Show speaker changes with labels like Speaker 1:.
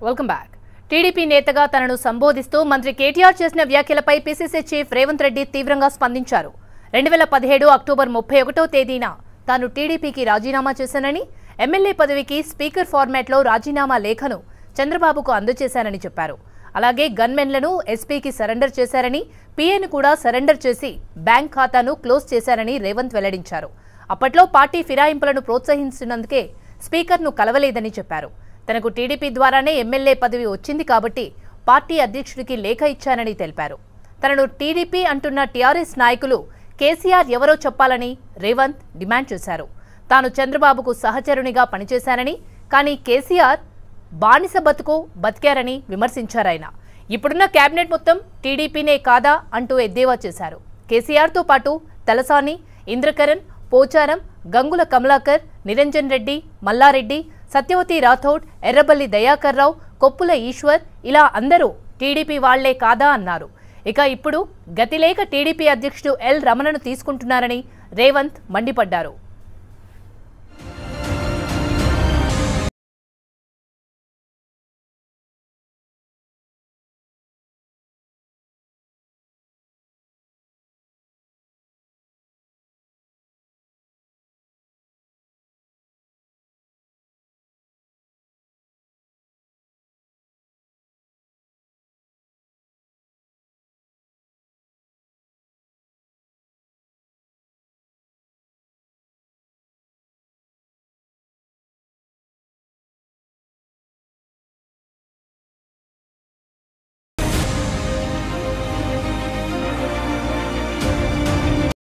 Speaker 1: welcome back TDP నేతగా తనను సంబోధిస్తూ మంత్రి కేటీఆర్ చేసిన వ్యాఖ్యలపై పీసీసీ చీఫ్ రేవంత్ రెడ్డి తీవ్రంగా స్పందించారు రెండు వేల పదిహేడు అక్టోబర్ ముప్పై ఒకటో తేదీన తాను టీడీపీకి రాజీనామా చేశానని ఎమ్మెల్యే పదవికి స్పీకర్ ఫార్మాట్లో రాజీనామా లేఖను చంద్రబాబుకు అందజేశానని చెప్పారు అలాగే గన్మెన్లను ఎస్పీకి సరెండర్ చేశారని పీఏను కూడా సరెండర్ చేసి బ్యాంక్ ఖాతాను క్లోజ్ చేశారని రేవంత్ వెల్లడించారు అప్పట్లో పార్టీ ఫిరాయింపులను ప్రోత్సహించినందుకే స్పీకర్ను కలవలేదని చెప్పారు తనకు టీడీపీ ద్వారానే ఎమ్మెల్యే పదవి వచ్చింది కాబట్టి పార్టీ అధ్యక్షుడికి లేఖ ఇచ్చానని తెలిపారు తనను టీడీపీ అంటున్న టీఆర్ఎస్ నాయకులు కేసీఆర్ ఎవరో చెప్పాలని రేవంత్ డిమాండ్ చేశారు తాను చంద్రబాబుకు సహచరునిగా పనిచేశానని కానీ కేసీఆర్ బానిస బతుకు బతికారని విమర్శించారాయన ఇప్పుడున్న కేబినెట్ మొత్తం టీడీపీనే కాదా అంటూ ఎద్దేవా చేశారు కేసీఆర్తో పాటు తలసాని ఇంద్రకరణ్ పోచారం గంగుల కమలాకర్ నిరంజన్ రెడ్డి మల్లారెడ్డి సత్యవతి రాథోడ్ ఎర్రబల్లి దయాకర్ రావు కొప్పుల ఈశ్వర్ ఇలా అందరూ టీడీపీ వాళ్లే కాదా అన్నారు ఇక ఇప్పుడు గతిలేక టీడీపీ అధ్యక్షుడు ఎల్ రమణను తీసుకుంటున్నారని రేవంత్ మండిపడ్డారు